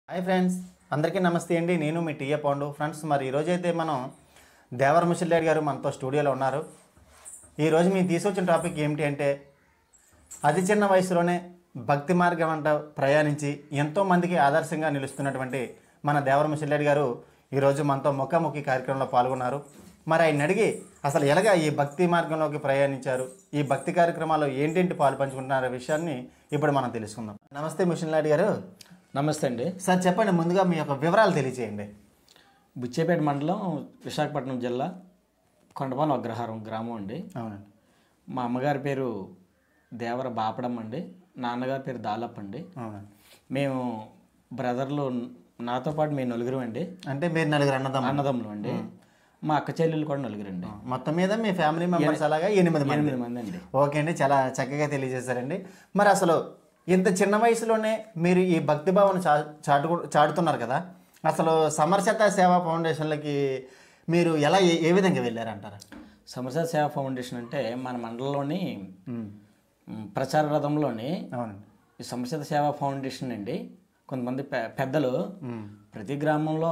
Hi friends అందరికీ నమస్తే అండి నేను మీ టీఏ పాండు ఫ్రెండ్స్ మరి ఈరోజు అయితే మనం దేవర ముసలిరెడ్డి గారు మనతో స్టూడియోలో ఉన్నారు ఈరోజు మేము తీసుకొచ్చిన టాపిక్ ఏమిటి అంటే అతి చిన్న వయసులోనే భక్తి మార్గం అంట ప్రయాణించి ఎంతో మందికి ఆదర్శంగా నిలుస్తున్నటువంటి మన దేవర ముసలిరెడ్డి గారు ఈరోజు మనతో ముఖాముఖి కార్యక్రమంలో పాల్గొన్నారు మరి ఆయన అడిగి అసలు ఎలాగా ఈ భక్తి మార్గంలోకి ప్రయాణించారు ఈ భక్తి కార్యక్రమాల్లో ఏంటేంటి పాలు పంచుకుంటున్నారనే విషయాన్ని ఇప్పుడు మనం తెలుసుకుందాం నమస్తే ముసలిరెడ్డి గారు నమస్తే అండి సార్ చెప్పండి ముందుగా మీ యొక్క వివరాలు తెలియజేయండి బుచ్చేపేట మండలం విశాఖపట్నం జిల్లా కొండపాలెం అగ్రహారం గ్రామం అండి అవునండి మా అమ్మగారి పేరు దేవర బాపడమ్మ అండి నాన్నగారి పేరు దాలప్ప అండి అవునండి మేము బ్రదర్లు నాతో పాటు మేము నలుగురు అండి అంటే మీరు నలుగురు అన్నదమ్ములు అన్నదమ్ములు అండి మా అక్క చెల్లెలు కూడా నలుగురు అండి మొత్తం మీద మీ ఫ్యామిలీ మెంబర్స్ అలాగా ఎనిమిది మంది ఎనిమిది మంది అండి ఓకే అండి చాలా చక్కగా తెలియజేశారండి మరి అసలు ఇంత చిన్న వయసులోనే మీరు ఈ భక్తి భావన చా చాటు చాటుతున్నారు కదా అసలు సమర్శత సేవా ఫౌండేషన్లకి మీరు ఎలా ఏ- ఏ విధంగా వెళ్ళారంటారా సమరస సేవా ఫౌండేషన్ అంటే మన మండలంలోని మ్, ప్రచార రథంలోని అవునండి ఈ సమరసత సేవా ఫౌండేషన్ అండి కొంతమంది పె- పెద్దలు ప్రతి గ్రామంలో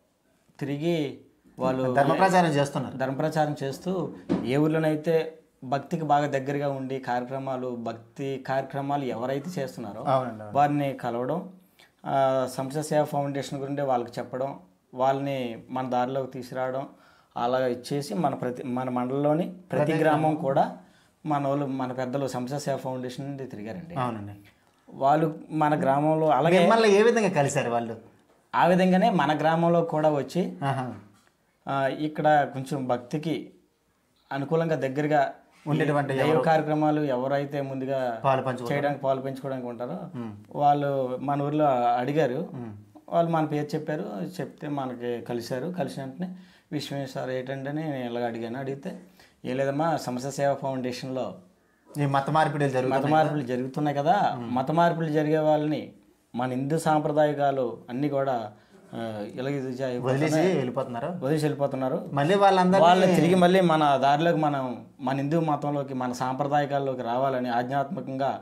తిరిగి వాళ్ళు ధర్మ ప్రచారం చేస్తున్నారు ధర్మ ప్రచారం చేస్తూ ఏ ఊర్లోనైతే భక్తికి బాగా దగ్గరగా ఉండి కార్యక్రమాలు భక్తి కార్యక్రమాలు ఎవరైతే చేస్తున్నారో అవునండి అవును. వారిని కలవడం ఆ, సంస్థ సేవ ఫౌండేషన్ గురించి వాళ్ళకి చెప్పడం వాళ్ళని మన దారిలోకి తీసుకురావడం అలా ఇచ్చేసి మన ప్రతి మన మండలంలోని ప్రతి గ్రామం కూడా మన వాళ్ళు మన పెద్దలు సంస్థ సేవ ఫౌండేషన్ నుండి తిరిగారండి అవునండి వాళ్ళు మన గ్రామంలో అలాగే మిమ్మల్ని ఏ విధంగా కలిశారు వాళ్ళు ఆ విధంగానే మన గ్రామంలో కూడా వచ్చి ఆహా. ఆ, ఇక్కడ కొంచెం భక్తికి అనుకూలంగా దగ్గరగా ఉండేటువంటి దైవ కార్యక్రమాలు ఎవరైతే ముందుగా పాలు పంచుకో చేయడానికి పాలు పెంచుకోవడానికి ఉంటారో వాళ్ళు మన ఊర్లో అడిగారు వాళ్ళు మన పేరు చెప్పారు చెప్తే మనకి కలిశారు కలిసిన వెంటనే విషయం సార్ ఏంటంటే నేను ఇలాగ అడిగాను అడిగితే ఏ లేదమ్మా సమస్య సేవ ఫౌండేషన్లో ఈ మత మార్పిడిలు జరుగుతాయి మత మార్పులు జరుగుతున్నాయి కదా మత మార్పులు జరిగే వాళ్ళని మన హిందూ సాంప్రదాయకాలు అన్నీ కూడా ఆ, ఇలాగ ఇది చే- వదిలేసి వెళ్ళిపోతున్నారు వదిలేసి వెళ్ళిపోతున్నారు మళ్ళీ వాళ్ళందరూ వాళ్ళని తిరిగి మళ్ళీ మన దారిలోకి మనం మన హిందూ మతంలోకి మన సాంప్రదాయకాల్లోకి రావాలని ఆధ్యాత్మికంగా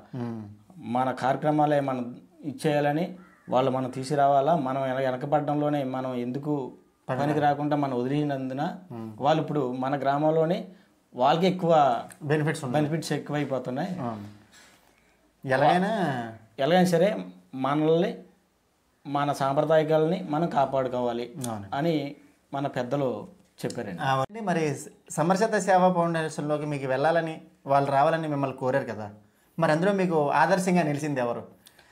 మన కార్యక్రమాలే మనం ఇచ్చేయాలని వాళ్ళు మనం తీసుకురావాలా మనం వెన- వెనకబడడంలోనే మనం ఎందుకు పనికి రాకుండా మనం వదిలినందున వాళ్ళు ఇప్పుడు మన గ్రామంలోనే వాళ్ళకి ఎక్కువ బెనిఫిట్స్ ఉన్నాయి బెనిఫిట్స్ ఎక్కువైపోతున్నాయి అవును. ఎలాగైనా ఎలాగైనా సరే మనల్ని మన సాంప్రదాయకాలని మనం కాపాడుకోవాలి అవును. అని మన పెద్దలు చెప్పారండి అవన్నీ మరి సమర్శత సేవా ఫౌండేషన్లోకి మీకు వెళ్ళాలని వాళ్ళు రావాలని మిమ్మల్ని కోరారు కదా మరి అందులో మీకు ఆదర్శంగా నిలిచింది ఎవరు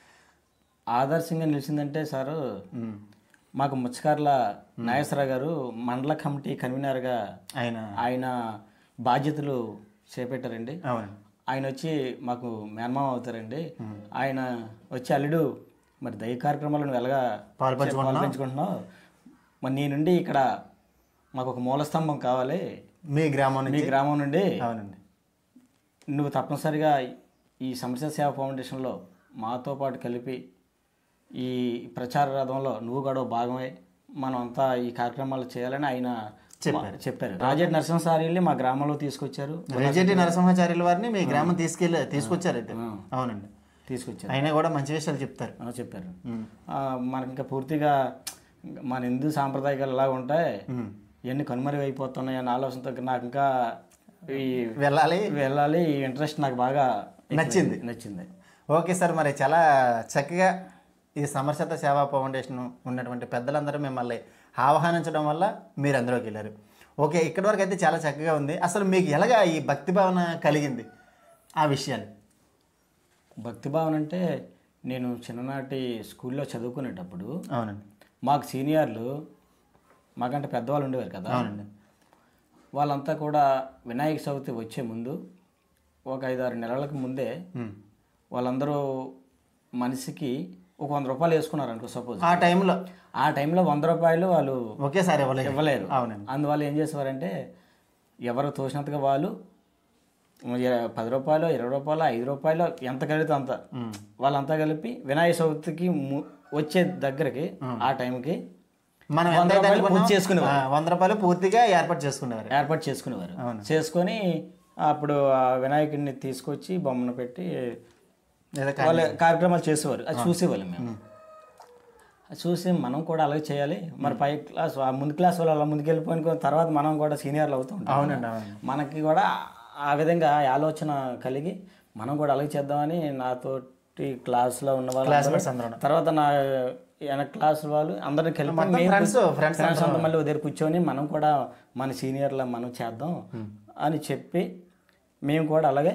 ఆదర్శంగా నిలిచిందంటే సారు మాకు ముచ్చకార్ల నాగేశ్వరరావు గారు మండల కమిటీ కన్వీనర్గా ఆయన ఆయన బాధ్యతలు చేపట్టారండి అవునండి ఆయన వచ్చి మాకు మేనమామ అవుతారండి ఆయన వచ్చి అల్లుడు మరి దైవ కార్యక్రమాలు నువ్వు ఎలాగా పాలు పంచుకుంటున్నావు? పాల్పంచుకుంటున్నావు మరి నీ నుండి ఇక్కడ మాకు ఒక మూల స్తంభం కావాలి మీ గ్రామం మీ నుంచి గ్రామం నుండి అవునండి నువ్వు తప్పనిసరిగా ఈ సమస్య సేవ ఫౌండేషన్లో మాతో పాటు కలిపి ఈ ప్రచార రథంలో నువ్వు కూడా ఓ భాగమై మనం అంతా ఈ కార్యక్రమాలు చేయాలని ఆయన చెప్పారు. చెప్పారు రాజేట్ నరసింహ సార్ వెళ్ళి మా గ్రామంలో తీసుకొచ్చారు రెడ్డి నరసింహాచార్యుల వారిని మీ గ్రామం తీసుకెళ్ళి తీసుకొచ్చారైతే అవునండి తీసుకొచ్చారు ఆయన కూడా మంచి విషయాలు చెప్తారు ఆ, చెప్పారు ఉమ్. ఆ, మనకి ఇంకా పూర్తిగా మన హిందూ సాంప్రదాయాలు ఎలా ఉంటాయి ఉమ్. ఇవన్నీ కనుమరుగు అయిపోతున్నాయి అన్న ఆలోచనతో నాకు ఇంకా ఈ వెళ్ళాలి వెళ్ళాలి ఈ ఇంట్రెస్ట్ నాకు బాగా నచ్చింది. నచ్చింది ఓకే సార్ మరి చాలా చక్కగా ఈ సమర్శత సేవా ఫౌండేషన్ ఉన్నటువంటి పెద్దలందరూ మిమ్మల్ని ఆహ్వానించడం వల్ల మీరు అందులోకి వెళ్ళారు ఓకే ఇక్కడి వరకు అయితే చాలా చక్కగా ఉంది అసలు మీకు ఎలాగా ఈ భక్తి భావన కలిగింది ఆ విషయాలు భక్తి భావన అంటే నేను చిన్ననాటి స్కూల్లో చదువుకునేటప్పుడు అవునండి మాకు సీనియర్లు మాకంటే పెద్దవాళ్ళు ఉండేవారు కదా అవునండి వాళ్ళంతా కూడా వినాయక చవితి వచ్చే ముందు ఒక ఐదారు నెలలకు ముందే ఉమ్. వాళ్ళందరూ మనిషికి ఒక వంద రూపాయలు వేసుకున్నారు అనుకో సపోజ్ ఆ టైంలో ఆ టైంలో వంద రూపాయలు వాళ్ళు ఒకేసారి ఇవ్వలేదు ఇవ్వలేరు అవునండి అందువల్ల ఏం చేసేవారంటే ఎవరు తోచినంతగా వాళ్ళు ఇర- పది రూపాయలు ఇరవై రూపాయలు ఐదు రూపాయలు ఎంత కలిగితే అంత ఉమ్. వాళ్ళంతా కలిపి వినాయక చవితికి ము- వచ్చే దగ్గరికి ఆ టైంకి మనం వంద ఎంతైతే రూపాయలు అనుకున్నామో, పూర్తి చేసుకునేవారు. ఆ, వంద రూపాయలు పూర్తిగా ఏర్పాటు చేసుకునేవారు ఏర్పాటు చేసుకునేవారు అవును. చేసుకొని అప్పుడు ఆ వినాయకుడిని తీసుకొచ్చి బొమ్మను పెట్టి ఏదో వాళ్ళ కార్యక్రమాలు చేసేవారు అది చూసేవాళ్ళం మేము చూసి మనం కూడా అలాగే చేయాలి మరి పై క్లాస్ ఆ ముందు క్లాస్ వాళ్ళు అలా ముందుకెళ్ళిపోయిన తర్వాత మనం కూడా సీనియర్లు అవుతూ ఉంటాం అవునండి అవును మనకి కూడా ఆ విధంగా ఆలోచన కలిగి మనం కూడా అలాగే చేద్దామని నాతోటి క్లాస్లో ఉన్న వాళ్ళు క్లాస్మేట్స్ అందరూ తర్వాత నా వెనక క్లాస్ వాళ్ళు అందరిని కలిపి మేము ఫ్రెండ్స్ ఫ్రెండ్స్ ఫ్రెండ్స్ అంతా మళ్ళీ దగ్గర కూర్చొని మనం కూడా మన సీనియర్ల మనం చేద్దాం అని చెప్పి మేము కూడా అలాగే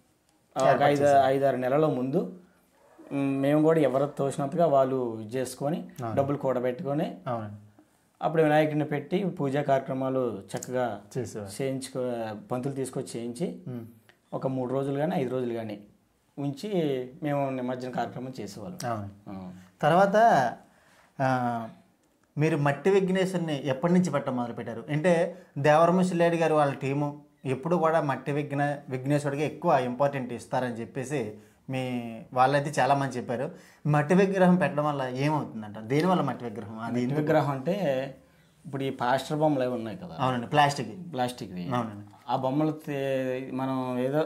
ఒక ఐదు ఐదారు నెలల ముందు మ్, మేము కూడా ఎవరు తోచినంతగా వాళ్ళు ఇది చేసుకొని డబ్బులు కూడబెట్టుకొని అవునండి అప్పుడు వినాయకుడిని పెట్టి పూజా కార్యక్రమాలు చక్కగా చేసేవారు చేయించుకో పంతులు తీసుకొచ్చి చేయించి ఒక మూడు రోజులు కానీ ఐదు రోజులు కానీ ఉంచి మేము నిమజ్జన కార్యక్రమం చేసేవాళ్ళం అవును ఆ. తర్వాత ఆ, మీరు మట్టి విఘ్నేశ్వరిని ఎప్పటి నుంచి పెట్టడం మొదలుపెట్టారు అంటే దేవరముశిల్లాడి గారు వాళ్ళ టీము ఎప్పుడు కూడా మట్టి విఘ్న విఘ్నేశ్వరుడికి ఎక్కువ ఇంపార్టెంట్ ఇస్తారని చెప్పేసి మీ వాళ్ళైతే చాలా మంది చెప్పారు మట్టి విగ్రహం పెట్టడం వల్ల ఏమవుతుందంట దేనివల్ల మట్టి విగ్రహం అది మట్టి విగ్రహం అంటే ఇప్పుడు ఈ పాస్టర్ బొమ్మలు అవి ఉన్నాయి కదా అవునండి ప్లాస్టిక్ ప్లాస్టిక్వి అవునండి ఆ బొమ్మలు తే- మనం ఏదో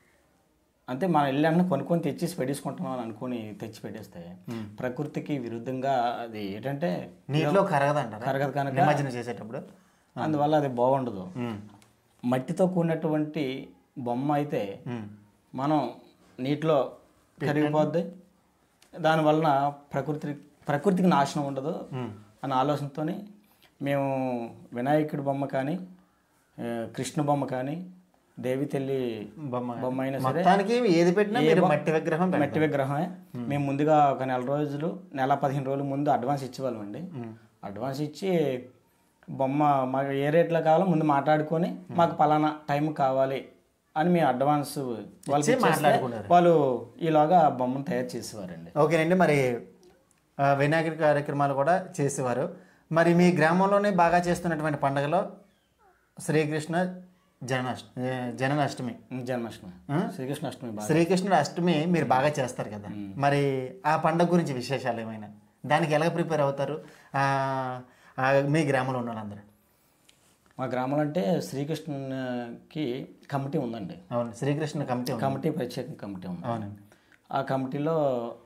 అంటే మనం వెళ్ళామని కొనుక్కొని తెచ్చేసి పెట్టేసుకుంటున్నాం అని అనుకుని తెచ్చి పెట్టేస్తే ప్రకృతికి విరుద్ధంగా అది ఏంటంటే నీటిలో కరగదంటారా కరగదు కనుక నిమజ్జనం చేసేటప్పుడు అందువల్ల అది బాగుండదు ఉమ్. మట్టితో కూడినటువంటి బొమ్మ అయితే ఉమ్. మనం నీటిలో కరిగిపోద్ది దానివలన ప్రకృతి ప్రకృతికి నాశనం ఉండదు అన్న ఆలోచనతో మేము వినాయకుడి బొమ్మ కానీ ఆ, కృష్ణ బొమ్మ కానీ దేవి తల్లి బొమ్మ బొమ్మ అయినా సరే మొత్తానికి ఏది పెట్టినా మీరు మట్టి విగ్రహం పెట్టాలి. మట్టి విగ్రహమే మేము ముందుగా ఒక నెల రోజులు నెల పదిహేను రోజుల ముందు అడ్వాన్స్ ఇచ్చేవాళ్ళం అండి అడ్వాన్స్ ఇచ్చి బొమ్మ మాకు ఏ రేట్లో కావాలో ముందు మాట్లాడుకొని మాకు పలానా టైం కావాలి అని మేము అడ్వాన్స్ వాళ్ళకి ఇచ్చేస్తే మాట్లాడుకున్నారు. వాళ్ళు ఈలోగా బొమ్మను తయారు చేసేవారండి ఓకేనండి మరి ఆ, వినాయకుడి కార్యక్రమాలు కూడా చేసేవారు మరి మీ గ్రామంలోనే బాగా చేస్తున్నటువంటి పండుగలో శ్రీకృష్ణ జన్మాష్ట జన్మాష్టమి జన్మాష్టమి ఆ? శ్రీకృష్ణ అష్టమి బాగా శ్రీకృష్ణుడు అష్టమి మీరు బాగా చేస్తారు కదా మరి ఆ పండుగ గురించి విశేషాలు ఏమైనా దానికి ఎలా ప్రిపేర్ అవుతారు ఆ, ఆ, మీ గ్రామంలో ఉన్న వాళ్ళందరూ మా గ్రామంలో అంటే శ్రీకృష్ణకి కమిటీ ఉందండి అవును శ్రీకృష్ణ కమిటీ ఉంది. కమిటీ ప్రత్యేక కమిటీ ఉంది అవునండి ఆ కమిటీలో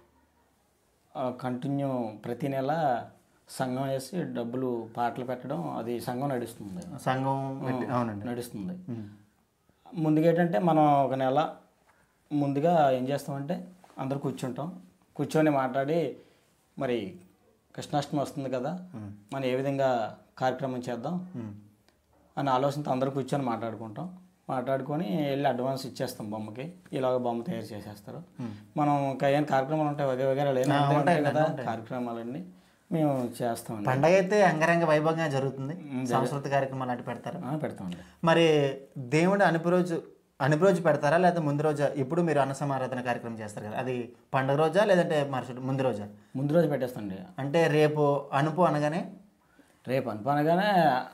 కంటిన్యూ ప్రతి నెల సంఘం వేసి డబ్బులు పాటలు పెట్టడం అది సంఘం నడుస్తుంది సంఘం పెట్టి- అవునండి నడుస్తుంది ముందుగా ఏంటంటే మనం ఒక నెల ముందుగా ఏం చేస్తామంటే అందరూ కూర్చుంటాం కూర్చొని మాట్లాడి మరి కృష్ణాష్టమి వస్తుంది కదా మనం ఏ విధంగా కార్యక్రమం చేద్దాం అని ఆలోచనతో అందరూ కూర్చొని మాట్లాడుకుంటాం మాట్లాడుకొని వెళ్ళి అడ్వాన్స్ ఇచ్చేస్తాం బొమ్మకి ఇలాగ బొమ్మ తయారు చేసేస్తారు మనం ఇంకా ఏం కార్యక్రమాలు ఉంటాయి వగేర వగేర ఉంటాయి కదా కార్యక్రమాలన్నీ మేము చేస్తామండి పండగ అయితే అంగరంగ వైభవంగా జరుగుతుంది సాంస్కృతిక కార్యక్రమాలు అటు పెడతారు ఆ, పెడతామండి మరి దేవుడు అనుపు రోజు అనుపు రోజు పెడతారా లేదా ముందు రోజా ఇప్పుడు మీరు అన్న సమారాధన కార్యక్రమం చేస్తారు కదా అది పండుగ రోజా లేదంటే మరుసటి ముందు రోజా ముందు రోజు పెట్టేస్తాండి అంటే రేపు అనుపు అనగానే రేపు అనుకోనగానే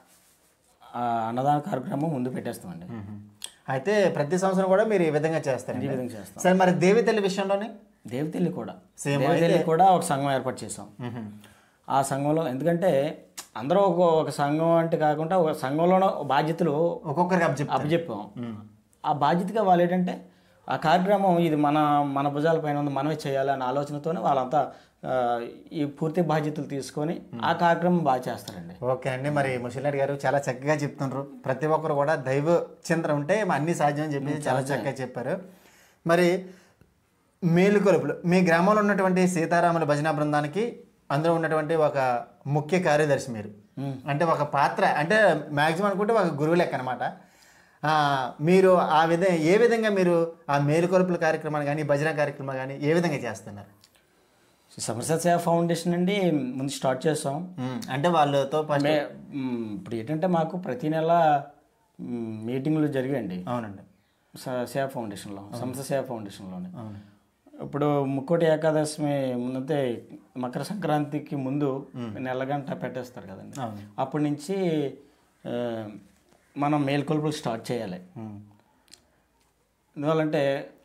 ఆ అన్నదాన కార్యక్రమం ముందు పెట్టేస్తామండి అయితే ప్రతి సంవత్సరం కూడా మీరు ఈ విధంగా చేస్తారు ఈ విధంగా చేస్తాం సరే మరి దేవి తల్లి విషయంలోనే దేవతల్లి కూడా Same దేవతల్లి కూడా ఒక సంఘం ఏర్పాటు చేసాం ఆ సంఘంలో ఎందుకంటే అందరూ ఒక ఒక సంఘం అంటే కాకుండా ఒక సంఘంలోనూ బాధ్యతలు ఒక్కొక్కరికి అప్ చెప్తారు అప్పచెప్పాం ఆ బాధ్యతగా వాళ్ళు ఏంటంటే ఆ కార్యక్రమం ఇది మన మన భుజాల పైన ఉంది మనమే చేయాలి అనే ఆలోచనతోనే వాళ్ళంతా ఆ, ఈ పూర్తి బాధ్యతలు తీసుకొని ఆ కార్యక్రమం బాగా చేస్తారండి ఓకే అండి మరి ముషిలాడి గారు చాలా చక్కగా చెప్తున్నారు ప్రతి ఒక్కరు కూడా దైవ చింతన ఉంటే అన్ని సాధ్యం అని చెప్పి చాలా చక్కగా చెప్పారు మరి మేలుకొలుపులు మీ గ్రామంలో ఉన్నటువంటి సీతారాముల భజన బృందానికి అందులో ఉన్నటువంటి ఒక ముఖ్య కార్యదర్శి మీరు అంటే ఒక పాత్ర అంటే మ్యాక్సిమం అనుకుంటే ఒక గురువు లెక్క అనమాట మీరు ఆ విధంగా ఏ విధంగా మీరు ఆ మేలుకొలుపుల కార్యక్రమాలు కానీ భజన కార్యక్రమాలు కానీ ఏ విధంగా చేస్తున్నారు సమరస సేవ ఫౌండేషన్ అండి ముందు స్టార్ట్ చేసాం ఉమ్, అంటే వాళ్ళతో ఫస్ట్ మే- మ్, ఇప్పుడు ఏంటంటే మాకు ప్రతి నెల మ్, మీటింగ్లు జరిగాయండి అవునండి స- సేవ ఫౌండేషన్లో సంస్థ సేవ ఫౌండేషన్లోనే అవును ఇప్పుడు ముక్కోటి ఏకాదశి ముందంతే మకర సంక్రాంతికి ముందు నెలగంట పెట్టేస్తారు కదండి అవును అప్పటి నుంచి ఆ, మనం మేల్కొల్పులు స్టార్ట్ చేయాలి ఉమ్. ఎందువల్లంటే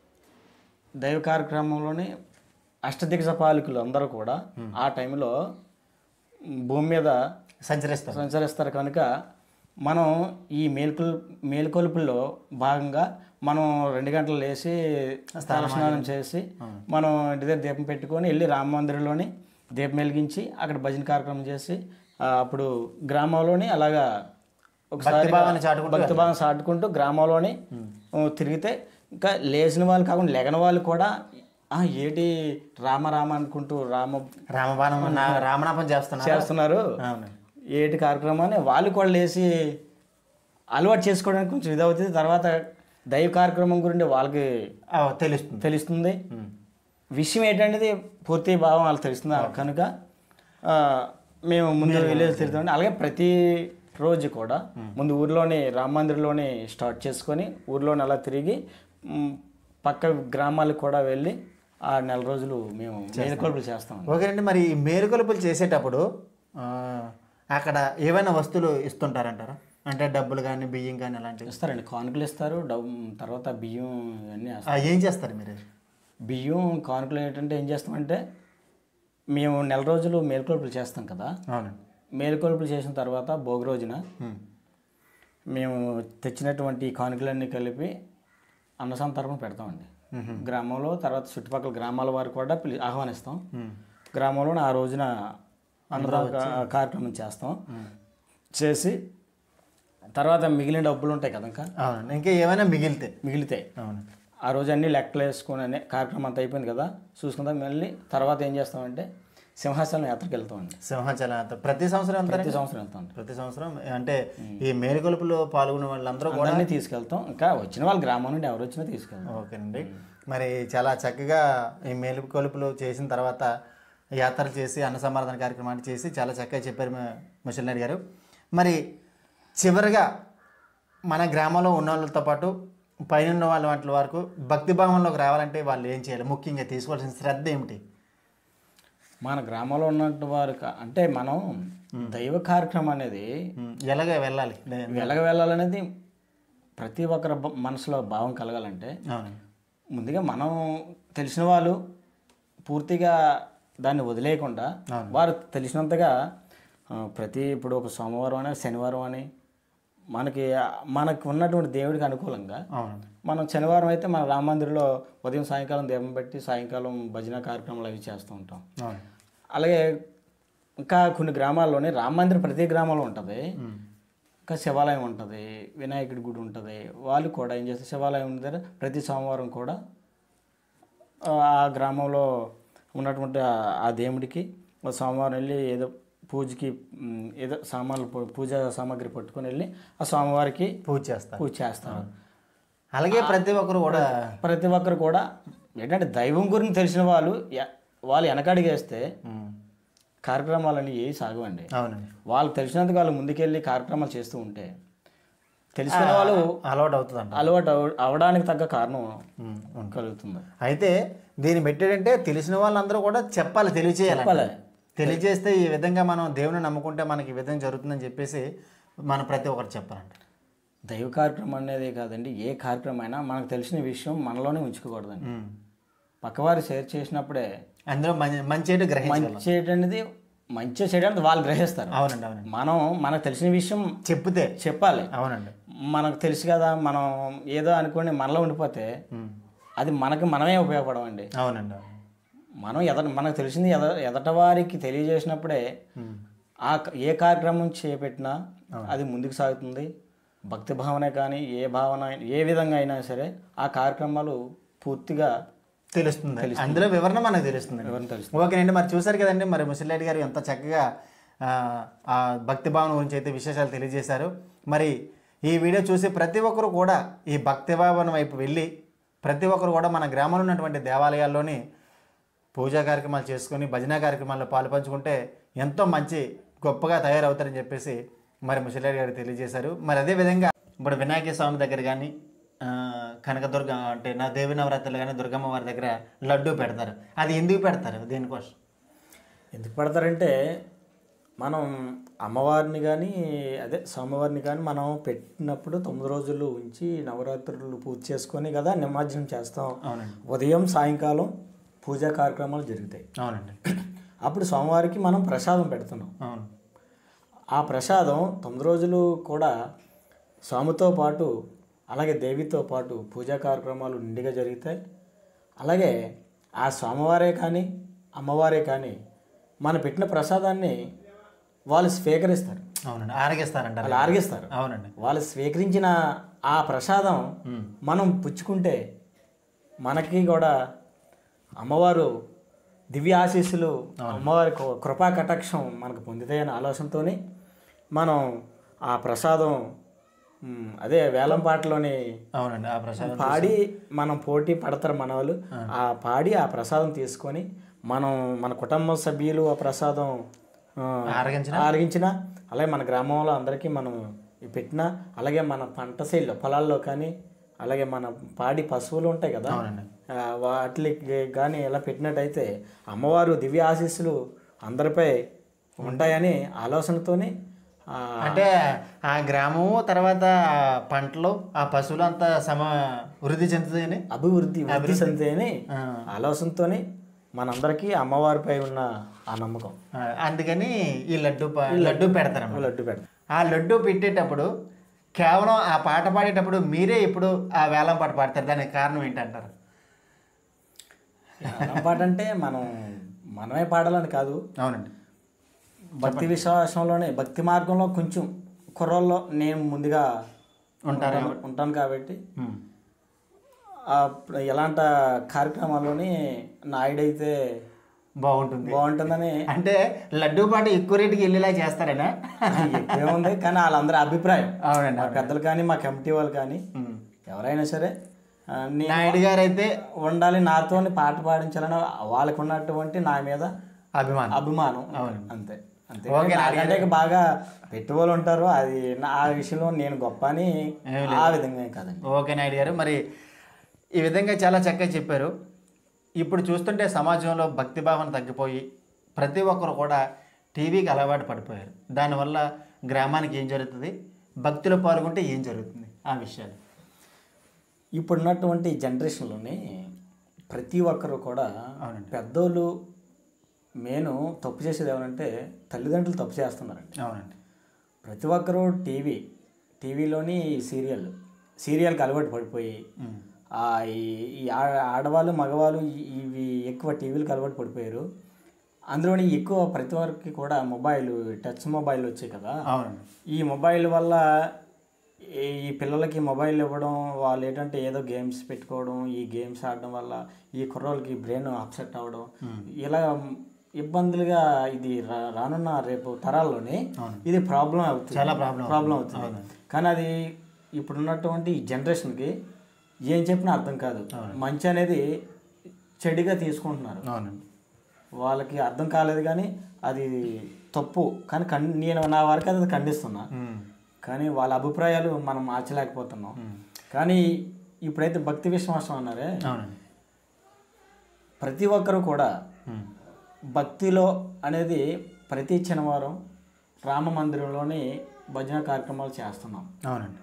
దైవ కార్యక్రమంలోని అష్టదిగ్గజ పాలకులు అందరూ కూడా ఆ టైంలో భూమి మీద సంచరిస్తారు సంచరిస్తారు కనుక మనం ఈ మేల్కొల్ మేల్కొలుపుల్లో భాగంగా మనం రెండు గంటలు లేచి స్నానం చేసి మనం ఇంటి దగ్గర దీపం పెట్టుకొని వెళ్ళి రామ మందిరంలోని దీపం వెలిగించి అక్కడ భజన కార్యక్రమం చేసి ఆ, అప్పుడు గ్రామంలోని అలాగా ఒకసారి భక్తిభావాన్ని చాటుకుంటూ భక్తి భావం చాటుకుంటూ గ్రామంలోని ఆ, తిరిగితే ఇంకా లేచిన వాళ్ళు కాకుండా లెగన వాళ్ళు కూడా "ఆ, ఏంటి రామ రామ అనుకుంటూ రామ రామబాణం నా రామనాపం చేస్తున్నారు చేస్తున్నారు అవును ఏటి కార్యక్రమాన్ని వాళ్ళు కూడా లేచి అలవాటు చేసుకోవడానికి కొంచెం ఇదవుతుంది తర్వాత దైవ కార్యక్రమం గురించి వాళ్ళకి ఆ, తెలుస్తుంది తెలుస్తుంది విషయం ఏంటనేది పూర్తి భావం వాళ్ళకి తెలుస్తుంది కనుక ఆ, మేము ముందు విలేజ్ తిరుగుతాం అలాగే ప్రతి రోజు కూడా ముందు ఊర్లోని రామ మందిర్లోని స్టార్ట్ చేసుకొని ఊర్లోని అలా తిరిగి మ్, పక్క గ్రామాలకు కూడా వెళ్ళి ఆ నెల రోజులు మేము మేలుకొలుపులు చేస్తాం ఓకేనండి మరి ఈ మేలుకొలుపులు చేసేటప్పుడు ఆ, అక్కడ ఏవైనా వస్తువులు ఇస్తుంటారంటారా అంటే డబ్బులు కానీ బియ్యం కానీ అలాంటివి ఇస్తారండి కానుకలు ఇస్తారు డబ్బు తర్వాత బియ్యం ఇవన్నీ వేస్తారు ఆ, ఏం చేస్తారు మీరు బియ్యం కానుకలు ఏంటంటే ఏం చేస్తామంటే మేము నెల రోజులు మేలుకొలుపులు చేస్తాం కదా అవునండి మేలుకొలుపులు చేసిన తర్వాత భోగి రోజున ఉమ్. మేము తెచ్చినటువంటి ఈ కానుకలన్నీ కలిపి అన్నసం తరపున పెడతామండి గ్రామంలో తర్వాత చుట్టుపక్కల గ్రామాల వారు కూడా పిలి ఆహ్వానిస్తాం ఉమ్. గ్రామంలో ఆ రోజున అన్నదాన కా- కార్యక్రమం చేస్తాం చేసి తర్వాత మిగిలిన డబ్బులు ఉంటాయి కదా ఇంకా అవునండి ఇంకా ఏమైనా మిగిలితే మిగిలితే అవును ఆ రోజు అన్ని లెక్కలు వేసుకుని అనే కార్యక్రమం అంతా అయిపోయింది కదా చూసుకుందాం మళ్ళీ తర్వాత ఏం చేస్తామంటే సింహాచలం యాత్రకి వెళ్తామండి సింహాచలం యాత్ర ప్రతి సంవత్సరం వెళ్తారా ప్రతి సంవత్సరం వెళ్తాం ప్రతి సంవత్సరం అంటే ఈ మేలుకొలుపులో పాల్గొనే వాళ్ళందరూ కూడా అందరినీ తీసుకెళ్తాం ఇంకా వచ్చిన వాళ్ళు గ్రామం నుండి ఎవరు వచ్చినా తీసుకెళ్తాం ఓకేనండి మరి చాలా చక్కగా ఈ మేలుకొలుపులు చేసిన తర్వాత యాత్ర చేసి అన్న సమారాధన కార్యక్రమాన్ని చేసి చాలా చక్కగా చెప్పారు ముసలినాయుడు గారు మరి చివరిగా మన గ్రామంలో ఉన్న వాళ్ళతో పాటు పైన ఉన్న వాళ్ళ వాటి వరకు భక్తి భావంలోకి రావాలంటే వాళ్ళు ఏం చేయాలి ముఖ్యంగా తీసుకోవాల్సిన శ్రద్ధ ఏమిటి మన గ్రామంలో ఉన్నట్టు వారు కా- అంటే మనం దైవ కార్యక్రమం అనేది ఉమ్, ఎలాగ వెళ్ళాలి నే- వెలగ వెళ్ళాలనేది ప్రతి ఒక్కరి బ- మనసులో భావం కలగాలంటే అవును ముందుగా మనం తెలిసిన వాళ్ళు పూర్తిగా దాన్ని వదిలేయకుండా అవును. వారు తెలిసినంతగా ఆ, ప్రతి ఇప్పుడు ఒక సోమవారం అని శనివారం అని మనకి మనకు ఉన్నటువంటి దేవుడికి అనుకూలంగా అవును మనం శనివారం అయితే మన రామ మందిరంలో ఉదయం సాయంకాలం దీపం పెట్టి సాయంకాలం భజన కార్యక్రమాలు అవి చేస్తూ ఉంటాం అవును అలాగే ఇంకా కొన్ని గ్రామాల్లోనే రామ మందిరం ప్రతి గ్రామంలో ఉంటుంది ఇంకా శివాలయం ఉంటుంది వినాయకుడి గుడి ఉంటుంది వాళ్ళు కూడా ఏం చేస్తారు శివాలయం దగ్గర ప్రతి సోమవారం కూడా ఆ ఆ గ్రామంలో ఉన్నటువంటి ఆ- ఆ దేవుడికి ఒక సోమవారం వెళ్ళి ఏదో పూజకి మ్, ఏదో సామాన్లు పూ- పూజా సామాగ్రి పట్టుకొని వెళ్ళి ఆ స్వామివారికి పూజ చేస్తారు పూజ చేస్తారు అలాగే ప్రతి ఒక్కరు కూడా ప్రతి ఒక్కరు కూడా ఏంటంటే దైవం గురించి తెలిసిన వాళ్ళు ఎ- వాళ్ళు వెనకడిగేస్తే ఉమ్, కార్యక్రమాలన్నీ ఏ సాగవండి అవునండి వాళ్ళు తెలిసినందుకు వాళ్ళు ముందుకెళ్ళి కార్యక్రమాలు చేస్తూ ఉంటే తెలుసుకునే వాళ్ళు అలవాటు అవుతుందంట అలవాటు అవ- అవడానికి తగ్గ కారణం ఉమ్, ఉమ్. కలుగుతుంది అయితే దీన్ని పెట్టాడంటే తెలిసిన వాళ్ళందరూ కూడా చెప్పాలి తెలియచేయాలి చెప్పాలి. తెలియజేస్తే ఈ విధంగా మనం దేవుని నమ్ముకుంటే మనకి ఈ విధంగా జరుగుతుందని చెప్పేసి మనం ప్రతి ఒక్కరు చెప్పాలంట దైవ కార్యక్రమం అనేది కాదండి ఏ కార్యక్రమం అయినా మనకు తెలిసిన విషయం మనలోనే ఉంచుకోకూడదండి ఉమ్. పక్కవారు షేర్ చేసినప్పుడే అందులో మంచి మంచి ఏంటో గ్రహించాలి మంచి అనేది మంచి చేయడానికి వాళ్ళు గ్రహిస్తారు అవునండి అవునండి మనం మనకు తెలిసిన విషయం చెప్తే చెప్పాలి అవునండి మనకు తెలుసు కదా మనం ఏదో అనుకోని మనలో ఉండిపోతే ఉమ్. అది మనకి మనమే ఉపయోగపడమండి అవునండి అవును. మనం ఎద మనకు తెలిసింది ఎద ఎదట వారికి తెలియజేసినప్పుడే ఉమ్. ఆ క- ఏ కార్యక్రమం చేపట్టినా అది ముందుకు సాగుతుంది భక్తి భావనే కానీ ఏ భావన అయినా- ఏ విధంగా అయినా సరే ఆ కార్యక్రమాలు పూర్తిగా తెలుస్తుంది అందులో వివరణ మనకు తెలుస్తుంది వివరణ తెలుస్తుంది. ఓకేనండి మరి చూసారు కదండి మరి ముసలిరెడ్డి గారు ఎంత చక్కగా ఆ, ఆ భక్తి భావన గురించి అయితే విశేషాలు తెలియజేశారు మరి ఈ వీడియో చూసి ప్రతి ఒక్కరు కూడా ఈ భక్తి భావన వైపు వెళ్ళి ప్రతి ఒక్కరు కూడా మన గ్రామంలో ఉన్నటువంటి దేవాలయాల్లోని పూజా కార్యక్రమాలు చేసుకొని భజన కార్యక్రమాల్లో పాలు పంచుకుంటే ఎంతో మంచి గొప్పగా తయారవుతారని చెప్పేసి మరి ముసలిరెడ్డి గారు తెలియజేశారు మరి అదే విధంగా ఇప్పుడు వినాయక స్వామి దగ్గర కానీ ఆ, కనకదుర్గ అంటే నా దేవి నవరాత్రులు కానీ దుర్గమ్మ వారి దగ్గర లడ్డు పెడతారు అది ఎందుకు పెడతారు దేనికోసం ఎందుకు పెడతారంటే మనం అమ్మవారిని కానీ అదే స్వామివారిని కానీ మనం పెట్టినప్పుడు తొమ్మిది రోజులు ఉంచి నవరాత్రులు పూజ చేసుకొని కదా నిమజ్జనం చేస్తాం అవునండి ఉదయం సాయంకాలం పూజా కార్యక్రమాలు జరుగుతాయి అవునండి అప్పుడు స్వామివారికి మనం ప్రసాదం పెడుతున్నాం అవును ఆ ప్రసాదం తొమ్మిది రోజులు కూడా స్వామితో పాటు అలాగే దేవితో పాటు పూజా కార్యక్రమాలు నిండుగా జరుగుతాయి అలాగే ఆ స్వామివారే కానీ అమ్మవారే కానీ మన పెట్టిన ప్రసాదాన్ని వాళ్ళు స్వీకరిస్తారు అవునండి ఆరగిస్తారంటారు వాళ్ళు ఆరగిస్తారు అవునండి వాళ్ళు స్వీకరించిన ఆ ప్రసాదం మనం పుచ్చుకుంటే మనకి కూడా అమ్మవారు దివ్య ఆశీస్సులు అమ్మవారి కృ- కృపా కటాక్షం మనకు పొందుతాయనే ఆలోచనతోని మనం ఆ ప్రసాదం మ్, అదే వేలం పాటలోని అవునండి ఆ ప్రసాదం పాడి మనం పోటీ పడతారు మన వాళ్ళు ఆ పాడి ఆ ప్రసాదం తీసుకొని మనం మన కుటుంబ సభ్యులు ఆ ప్రసాదం ఆ, ఆరగించిన ఆరగించిన అలాగే మన గ్రామంలో అందరికీ మనం ఇవి పెట్టిన అలాగే మన పంట శైలిలో పొలాల్లో కానీ అలాగే మన పాడి పశువులు ఉంటాయి కదా అవునండి ఆ, వాటికి కానీ ఎలా పెట్టినట్టయితే అమ్మవారు దివ్య ఆశీస్సులు అందరిపై ఉంటాయని ఆలోచనతోని ఆ, అంటే ఆ గ్రామము తర్వాత ఆ పంటలు ఆ పశువులు అంతా సమ వృద్ధి చెందుతాయని అభివృద్ధి వృద్ధి చెందుతాయని ఆ. ఆలోచనతోని మనందరికీ అమ్మవారిపై ఉన్న ఆ నమ్మకం ఆ, అందుకని ఈ లడ్డు ప- లడ్డు పెడతారన్నమాట లడ్డు పెడతాం ఆ లడ్డు పెట్టేటప్పుడు కేవలం ఆ పాట పాడేటప్పుడు మీరే ఇప్పుడు ఆ వేలం పాట పాడతారు దానికి కారణం ఏంటంటారు వేలం పాట అంటే మనం మనమే పాడాలని కాదు అవునండి భక్తి విశ్వాసంలోనే భక్తి మార్గంలో కొంచెం కుర్రోల్లో నేను ముందుగా ఉంటారు ఉంటాను- ఉంటాను కాబట్టి ఉమ్. ఆ ప్ర- ఎలాంటి కార్యక్రమాల్లోని నాయుడైతే బాగుంటుంది బాగుంటుందని అంటే లడ్డు పాట ఎక్కువ రేటుకి వెళ్ళేలా చేస్తారేనా ఎక్కువే ఉంది కానీ వాళ్ళందరి అభిప్రాయం అవునండి మా పెద్దలు కానీ మా కమిటీ వాళ్ళు కానీ ఉమ్. ఎవరైనా సరే ఆ, నేను నాయుడు గారు అయితే ఉండాలి నాతో పాట పాడించాలని వాళ్ళకు ఉన్నటువంటి నా మీద అభిమానం అభిమానం అవును. అంతే అంతే ఓకే, నాకంటే ఇక బాగా పెట్టుబడులు ఉంటారు అది నా ఆ విషయంలో నేను గొప్ప అని ఆ విధంగా ఏం కాదండి ఓకే నాయుడు గారు మరి ఈ విధంగా చాలా చక్కగా చెప్పారు ఇప్పుడు చూస్తుంటే సమాజంలో భక్తి భావన తగ్గిపోయి ప్రతి ఒక్కరు కూడా టీవీకి అలవాటు పడిపోయారు దానివల్ల గ్రామానికి ఏం జరుగుతుంది భక్తిలో పాల్గొంటే ఏం జరుగుతుంది ఆ విషయాలు ఇప్పుడున్నటువంటి జనరేషన్లోని ప్రతి ఒక్కరు కూడా అవునండి. పెద్దోళ్ళు మెయిన్ తప్పు చేసేది ఏమనంటే తల్లిదండ్రులు తప్పు చేస్తున్నారండి అవునండి ప్రతి ఒక్కరూ టీవీ టీవీలోని సీరియల్ సీరియల్కి అలవాటు పడిపోయి ఉమ్. ఆ ఈ ఈ ఆ- ఆడవాళ్ళు మగవాళ్ళు ఈ- ఇవి ఎక్కువ టీవీలకు అలవాటు పడిపోయారు అందులోని ఎక్కువ ప్రతి ఒక్కరికి కూడా మొబైల్ టచ్ మొబైల్ వచ్చాయి కదా అవునండి ఈ మొబైల్ వల్ల ఈ ఈ పిల్లలకి మొబైల్ ఇవ్వడం వాళ్ళు ఏంటంటే ఏదో గేమ్స్ పెట్టుకోవడం ఈ గేమ్స్ ఆడడం వల్ల ఈ కుర్రోళ్ళకి బ్రెయిన్ అప్సెట్ అవ్వడం ఇలా ఇబ్బందులుగా ఇది రా- రానున్న రేపు తరాల్లోని ఇది ప్రాబ్లం అవుతుంది చాలా ప్రాబ్లం ప్రాబ్లం అవుతుంది కానీ అది ఇప్పుడున్నటువంటి ఈ జనరేషన్కి ఏం చెప్పినా అర్థం కాదు మంచి అనేది చెడుగా తీసుకుంటున్నారు అవునండి వాళ్ళకి అర్థం కాలేదు కానీ అది తప్పు కానీ ఖండ నేను నా వరకు అది ఖండిస్తున్నా ఉమ్. కానీ వాళ్ళ అభిప్రాయాలు మనం మార్చలేకపోతున్నాం కానీ ఇప్పుడైతే భక్తి విశ్వాసం అన్నారే అవునండి ప్రతి ఒక్కరు కూడా ఉమ్. భక్తిలో అనేది ప్రతి శనివారం రామ మందిరంలోని భజన కార్యక్రమాలు చేస్తున్నాం అవునండి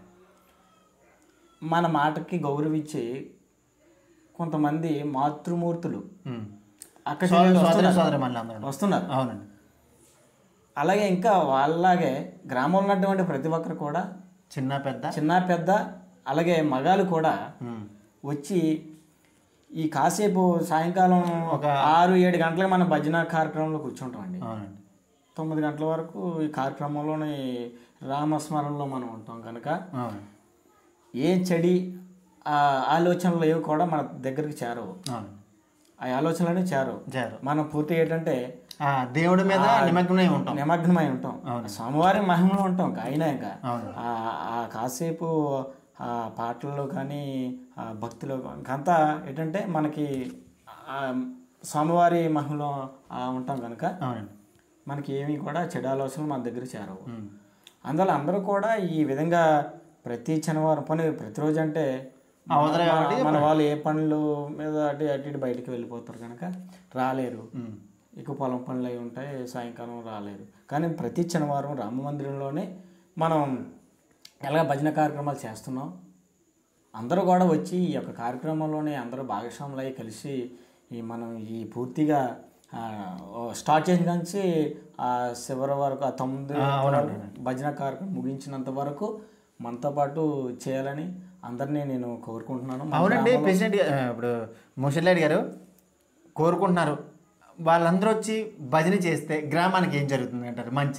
మన మాటకి గౌరవించి కొంతమంది మాతృమూర్తులు ఉమ్. అక్కడ సోదర సోదరి సోదరి మళ్ళీ అందరూ వస్తున్నారు అవునండి అలాగే ఇంకా వాళ్ళలాగే గ్రామంలో ఉన్నటువంటి ప్రతి ఒక్కరు కూడా చిన్న పెద్ద చిన్న పెద్ద అలాగే మగాలు కూడా ఉమ్. వచ్చి ఈ కాసేపు సాయంకాలం ఒక ఆరు ఏడు గంటలకు మన భజన కార్యక్రమంలో కూర్చుంటామండి అవునండి తొమ్మిది గంటల వరకు ఈ కార్యక్రమంలోని రామస్మరణలో మనం ఉంటాం కనుక అవును ఏ చెడి ఆ ఆలోచనలు ఏవి కూడా మన దగ్గరికి చేరవు అవును ఆ ఆలోచనలనే చేరవు జారు మనం పూర్తి ఏంటంటే ఆ, దేవుడి మీద నిమగ్నమై ఉంటాం నిమగ్నమై ఉంటాం స్వామివారి మహిమలో ఉంటాం ఇంకా అయినా ఇంకా అవును. ఆ ఆ కాసేపు ఆ పాటల్లో కానీ ఆ భక్తిలో కానీ ఇంకంతా ఏంటంటే మనకి ఆ స్వామివారి మహిమలో ఆ ఉంటాం కనుక అవునండి మనకి ఏమీ కూడా చెడు ఆలోచనలు మన దగ్గర చేరవు ఉమ్. అందువల్ల అందరూ కూడా ఈ విధంగా ప్రతి శనివారం పని ప్రతిరోజు అంటే అవతల మన- మన వాళ్ళు ఏ పనులు మీద అటు అటు ఇటు బయటికి వెళ్ళిపోతారు కనుక రాలేరు ఉమ్. ఎక్కువ పొలం పనులు అవి ఉంటాయి సాయంకాలం రాలేరు కానీ ప్రతి శనివారం రామ మందిరంలోనే మనం ఎలాగ భజన కార్యక్రమాలు చేస్తున్నాం అందరూ కూడా వచ్చి ఈ యొక్క కార్యక్రమంలోనే అందరూ భాగస్వాములు అయ్యి కలిసి ఈ మనం ఈ పూర్తిగా ఆ, ఓ స్టార్ట్ చేసిన నుంచి ఆ చివరి వరకు ఆ తొమ్మిది భజన కార్యక్రమం ముగించినంత వరకు మనతో పాటు చేయాలని అందరినీ నేను కోరుకుంటున్నాను మన అవునండి ప్రెసిడెంట్ గా- ఆ, ఇప్పుడు ముషల్లాడి గారు కోరుకుంటున్నారు వాళ్ళందరూ వచ్చి భజన చేస్తే గ్రామానికి ఏం జరుగుతుంది అంటారు మంచి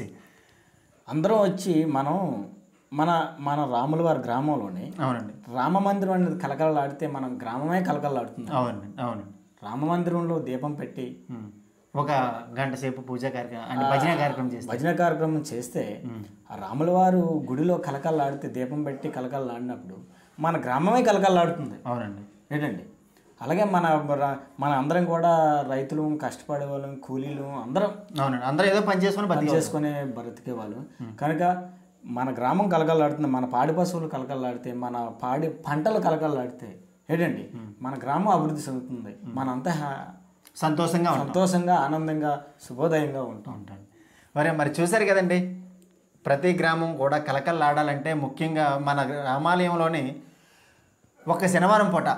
అందరం వచ్చి మనం మన మన రాముల వారి గ్రామంలోని అవునండి రామ మందిరం అనేది కలకలలాడితే మనం గ్రామమే కలకలలాడుతుంది అవునండి అవునండి రామ మందిరంలో దీపం పెట్టి ఉమ్. ఒక గంట సేపు పూజా కార్యక్రమం అంటే భజన కార్యక్రమం చేస్తే భజన కార్యక్రమం చేస్తే ఆ రాముల వారు గుడిలో కలకలలాడితే దీపం పెట్టి కలకలలాడినప్పుడు మన గ్రామమే కలకలలాడుతుంది అవునండి ఏంటండి అలాగే మన ర- మన అందరం కూడా రైతులు కష్టపడే వాళ్ళం కూలీలు అందరం అవునండి అందరూ ఏదో పని చేసుకుని పని బతికే చేసుకునే బ్రతికే వాళ్ళు కనుక మన గ్రామం కలకలాడుతుంది మన పాడి పశువులు కలకలాడితే మన పాడి పంటలు కలకలాడితే ఏంటండి మన గ్రామం అభివృద్ధి చెందుతుంది మనంతా హ్యా- సంతోషంగా ఉంటాం సంతోషంగా ఆనందంగా శుభోదయంగా ఉంటాం ఉంటాను మరి మరి చూశారు కదండి ప్రతి గ్రామం కూడా కలకల్లాడాలంటే ముఖ్యంగా మన రామాలయంలోని ఒక శనివారం పూట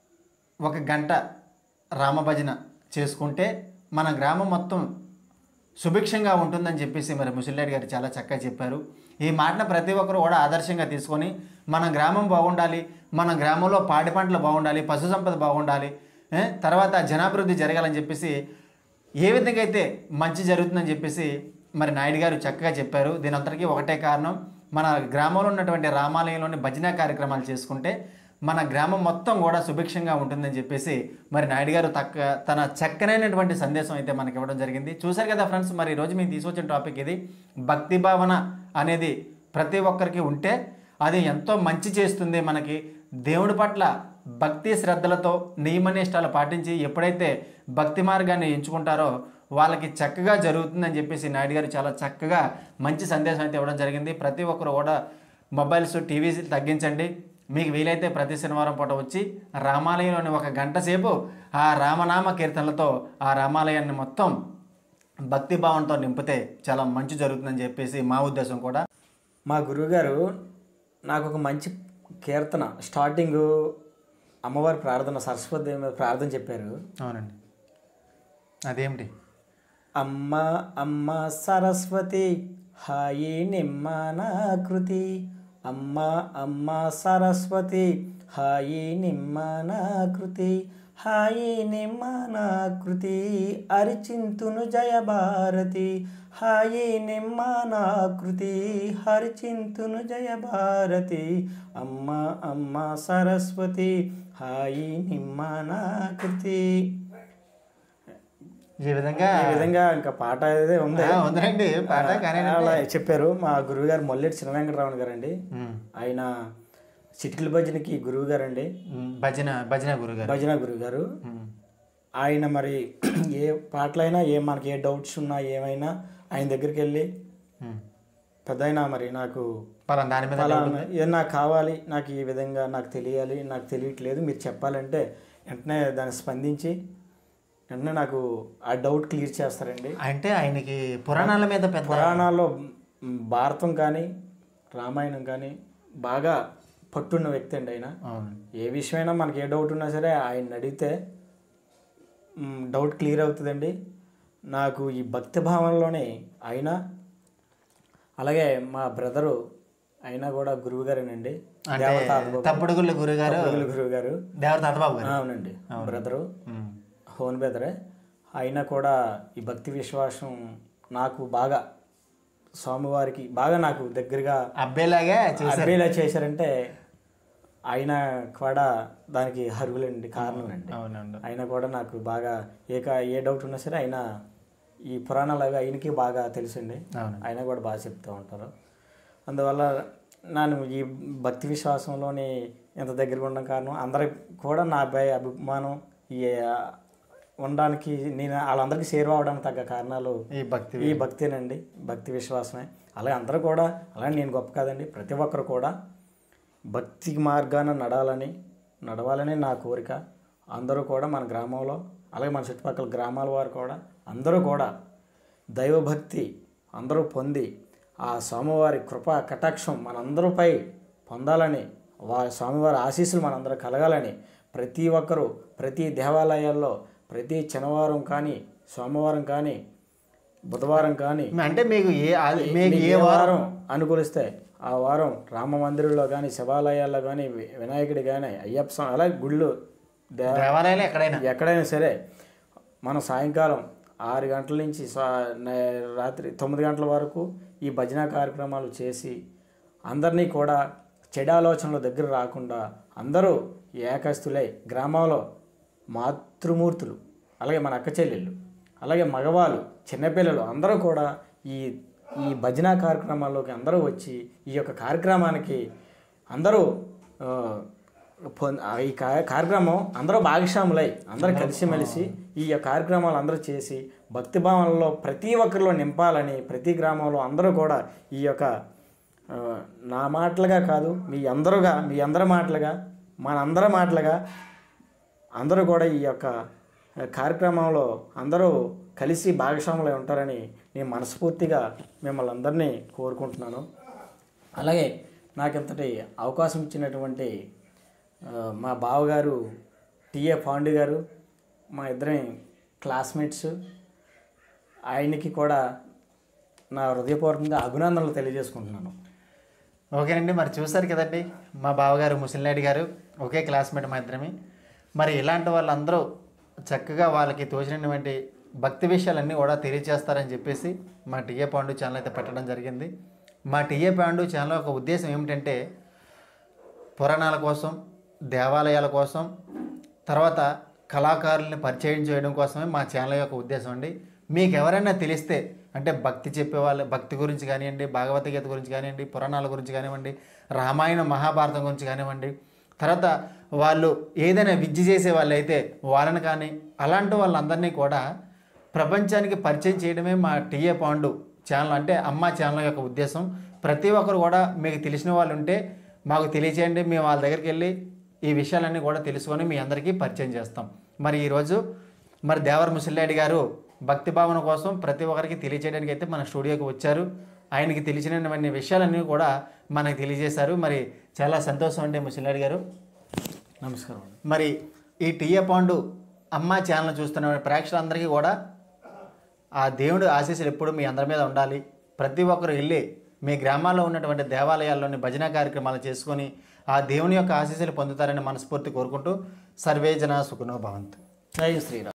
ఒక గంట రామభజన చేసుకుంటే మన గ్రామం మొత్తం సుభిక్షంగా ఉంటుందని చెప్పేసి మరి ముసలిరెడ్డి గారు చాలా చక్కగా చెప్పారు ఈ మాటను ప్రతి ఒక్కరు కూడా ఆదర్శంగా తీసుకొని మన గ్రామం బాగుండాలి మన గ్రామంలో పాడి పంటలు బాగుండాలి పశు సంపద బాగుండాలి ఏ? తర్వాత జనాభివృద్ధి జరగాలని చెప్పేసి ఏ విధంగా అయితే మంచి జరుగుతుందని చెప్పేసి మరి నాయుడు గారు చక్కగా చెప్పారు దీని అంతటికీ ఒకటే కారణం మన గ్రామంలో ఉన్నటువంటి రామాలయంలోని భజన కార్యక్రమాలు చేసుకుంటే మన గ్రామం మొత్తం కూడా సుభిక్షంగా ఉంటుందని చెప్పేసి మరి నాయుడు గారు తక్క తన చక్కనైనటువంటి సందేశం అయితే మనకి ఇవ్వడం జరిగింది చూశారు కదా ఫ్రెండ్స్ మరి ఈరోజు మేము తీసుకొచ్చిన టాపిక్ ఇది భక్తి భావన అనేది ప్రతి ఒక్కరికి ఉంటే అది ఎంతో మంచి చేస్తుంది మనకి దేవుడి పట్ల భక్తి శ్రద్ధలతో నియమనిష్టాలు పాటించి ఎప్పుడైతే భక్తి మార్గాన్ని ఎంచుకుంటారో వాళ్ళకి చక్కగా జరుగుతుందని చెప్పేసి నాయుడు గారు చాలా చక్కగా మంచి సందేశం అయితే ఇవ్వడం జరిగింది ప్రతి ఒక్కరు కూడా మొబైల్స్ టీవీస్ తగ్గించండి మీకు వీలైతే ప్రతి శనివారం పూట వచ్చి రామాలయంలోని ఒక గంట సేపు ఆ రామనామ కీర్తనలతో ఆ రామాలయాన్ని మొత్తం భక్తి భావంతో నింపితే చాలా మంచి జరుగుతుందని చెప్పేసి మా ఉద్దేశం కూడా మా గురువుగారు నాకు ఒక మంచి కీర్తన స్టార్టింగ్ అమ్మవారి ప్రార్థన సరస్వతి దేవి మీద ప్రార్థన చెప్పారు అవునండి అదేమిటి అమ్మ అమ్మ సరస్వతి హాయి నిమ్మనాకృతి అమ్మ అమ్మ సరస్వతి హాయి నిమ్మనాకృతి హాయి నిమ్మనాకృతి అరిచింతును జయ భారతి హాయి నిమ్మనాకృతి హరిచింతును జయ భారతి అమ్మ అమ్మ సరస్వతి హాయి నిమ్మనాకృతి ఈ విధంగా ఈ విధంగా ఇంకా పాట అయితే ఉంది ఆ, ఉందండి పాట కానీ అలా చెప్పారు మా గురువు గారు మొల్లెటి చిన్న వెంకటరామన్ గారు అండి ఉమ్, ఆయన చిటికల భజనకి గురువు గారు అండి ఉమ్, భజన భజన గురుగారు భజన గురువు గారు ఉమ్, ఆయన మరి ఏ పాటలైనా ఏ మనకి ఏ డౌట్స్ ఉన్నా ఏమైనా ఆయన దగ్గరికి వెళ్ళి ఉమ్. పెద్ద అయినా మరి నాకు పలానా దాని మీద ఫలానా ఏదైనా నాకు కావాలి నాకు ఈ విధంగా నాకు తెలియాలి నాకు తెలియట్లేదు మీరు చెప్పాలంటే వెంటనే దాన్ని స్పందించి వెంటనే నాకు ఆ డౌట్ క్లియర్ చేస్తారండి అంటే ఆయనకి పురాణాల మీద పెద్ద పురాణాల్లో మ్, భారతం కానీ రామాయణం కానీ బాగా పట్టున్న వ్యక్తి అండి ఆయన అవును ఏ విషయమైనా మనకి ఏ డౌట్ ఉన్నా సరే ఆయన అడిగితే మ్, డౌట్ క్లియర్ అవుతుందండి నాకు ఈ భక్తి భావనలోనే ఆయన అలాగే మా బ్రదరు అయినా కూడా గురువు గారేనండి అంటే దేవతాత తప్పుడుగుళ్ళ గురుగారు గురువు గారు దేవర తాతబాబు గారు అవునండి బ్రదరు ఉమ్, హోన్ బెదరే అయినా కూడా ఈ భక్తి విశ్వాసం నాకు బాగా స్వామివారికి బాగా నాకు దగ్గరగా అబ్బాయిలాగే చూ- అబ్బేలా చేశారంటే ఆయన కూడా దానికి అర్హులండి కారణం అండి అవునండి ఆయన కూడా నాకు బాగా ఏ కా- ఏ డౌట్ ఉన్నా సరే ఆయన ఈ పురాణాలు అవి ఆయనకి బాగా తెలుసండి అవును ఆయన కూడా బాగా చెప్తూ ఉంటారు అందువల్ల నేను ఈ భక్తి విశ్వాసంలోని ఎంత దగ్గరగా ఉండడం కారణం అందరికి కూడా నాపై అభిమానం ఈ ఆ, ఉండడానికి నేను వాళ్ళందరికీ సేవ్ అవడానికి తగ్గ కారణాలు ఈ భక్తి ఈ భక్తేనండి భక్తి విశ్వాసమే అలాగే అందరూ కూడా అలాగే నేను గొప్ప కాదండి ప్రతి ఒక్కరు కూడా భక్తి మార్గాన నడాలని నడవాలని నా కోరిక అందరూ కూడా మన గ్రామంలో అలాగే మన చుట్టుపక్కల గ్రామాల వారు కూడా అందరూ కూడా దైవభక్తి అందరూ పొంది ఆ స్వామివారి కృప కటాక్షం మనందరిపై పొందాలని వా స్వామివారి ఆశీస్సులు మనందరూ కలగాలని ప్రతి ఒక్కరూ ప్రతి దేవాలయాల్లో ప్రతి శనివారం కానీ సోమవారం కానీ బుధవారం కానీ అంటే మీకు ఏ ఆ- మీకు మీకు ఏ ఏ వారం వారం అనుకూలిస్తే ఆ వారం రామ మందిరంలో కానీ శివాలయాల్లో కానీ వి- వినాయకుడి కానీ అయ్యప్ప స్వామి అలాగే గుళ్ళు దే- దేవాలయాలు ఎక్కడైనా ఎక్కడైనా సరే మనం సాయంకాలం ఆరు గంటల నుంచి స్వా- నే- రాత్రి తొమ్మిది గంటల వరకు ఈ భజన కార్యక్రమాలు చేసి అందరినీ కూడా చెడు ఆలోచనల దగ్గర రాకుండా అందరూ ఏకస్తులై గ్రామంలో మాతృమూర్తులు అలాగే మన అక్క చెల్లెళ్ళు అలాగే మగవాళ్ళు చిన్నపిల్లలు అందరూ కూడా ఈ ఈ భజన కార్యక్రమాల్లోకి అందరూ వచ్చి ఈ యొక్క కార్యక్రమానికి అందరూ ఆ, పొంద- ఆ ఈ కా- కార్యక్రమం అందరూ భాగస్వాములై అందరూ కలిసిమెలిసి ఈ యొక్క కార్యక్రమాలు అందరూ చేసి భక్తి భావనలో ప్రతి ఒక్కరిలో నింపాలని ప్రతి గ్రామంలో అందరూ కూడా ఈ యొక్క ఆ, నా మాటలుగా కాదు మీ అందరుగా మీ అందరి మాటలుగా మనందరి మాటలుగా అందరూ కూడా ఈ యొక్క కార్యక్రమంలో అందరూ కలిసి భాగస్వాములై ఉంటారని నేను మనస్ఫూర్తిగా మిమ్మల్ని అందరినీ కోరుకుంటున్నాను అలాగే నాకు ఇంతటి అవకాశం ఇచ్చినటువంటి ఆ, మా బావగారు టిఏ పాండు గారు మా ఇద్దరి క్లాస్మేట్స్ ఆయనకి కూడా నా హృదయపూర్వకంగా అభినందనలు తెలియజేసుకుంటున్నాను ఓకేనండి మరి చూసారు కదండి మా బావగారు ముసలినాయుడు గారు ఒకే క్లాస్మేట్ మా ఇద్దరమి మరి ఇలాంటి వాళ్ళందరూ చక్కగా వాళ్ళకి తోచినటువంటి భక్తి విషయాలన్నీ కూడా తెలియజేస్తారని చెప్పేసి మా టీఏ పాండు ఛానల్ అయితే పెట్టడం జరిగింది మా టీఏ పాండు ఛానల్ యొక్క ఉద్దేశం ఏమిటంటే పురాణాల కోసం దేవాలయాల కోసం తర్వాత కళాకారుల్ని పరిచయం చేయడం కోసమే మా ఛానల్ యొక్క ఉద్దేశం అండి మీకు ఎవరైనా తెలిస్తే అంటే భక్తి చెప్పేవాళ్ళు భక్తి గురించి కానివ్వండి భాగవతగీత గురించి కానివ్వండి పురాణాల గురించి కానివ్వండి రామాయణం మహాభారతం గురించి కానివ్వండి తర్వాత వాళ్ళు ఏదైనా విద్య చేసే వాళ్ళు అయితే వాళ్ళని కానీ అలాంటి వాళ్ళందరినీ కూడా ప్రపంచానికి పరిచయం చేయడమే మా టీఏ పాండు ఛానల్ అంటే అమ్మ ఛానల్ యొక్క ఉద్దేశం ప్రతి ఒక్కరు కూడా మీకు తెలిసిన వాళ్ళు ఉంటే మాకు తెలియచేయండి మేము వాళ్ళ దగ్గరికి వెళ్ళి ఈ విషయాలన్నీ కూడా తెలుసుకొని మీ అందరికీ పరిచయం చేస్తాం మరి ఈరోజు మరి దేవర ముసలిరెడ్డి గారు భక్తి భావన కోసం ప్రతి ఒక్కరికి తెలియచేయడానికి అయితే మన స్టూడియోకి వచ్చారు ఆయనకి తెలిసినటువంటి విషయాలన్నీ కూడా మనకు తెలియజేశారు మరి చాలా సంతోషం అండి ముసలిరెడ్డి గారు నమస్కారం మరి ఈ టీఏ పాండు అమ్మ ఛానల్ చూస్తున్న ప్రేక్షకులందరికీ కూడా ఆ దేవుడు ఆశీస్సులు ఎప్పుడు మీ అందరి మీద ఉండాలి ప్రతి ఒక్కరు వెళ్ళి మీ గ్రామాల్లో ఉన్నటువంటి దేవాలయాల్లోని భజన కార్యక్రమాలు చేసుకొని ఆ దేవుని యొక్క ఆశీస్సులు పొందుతారని మనస్ఫూర్తి కోరుకుంటూ సర్వే జన సుఖనో భవంతు జై శ్రీరామ్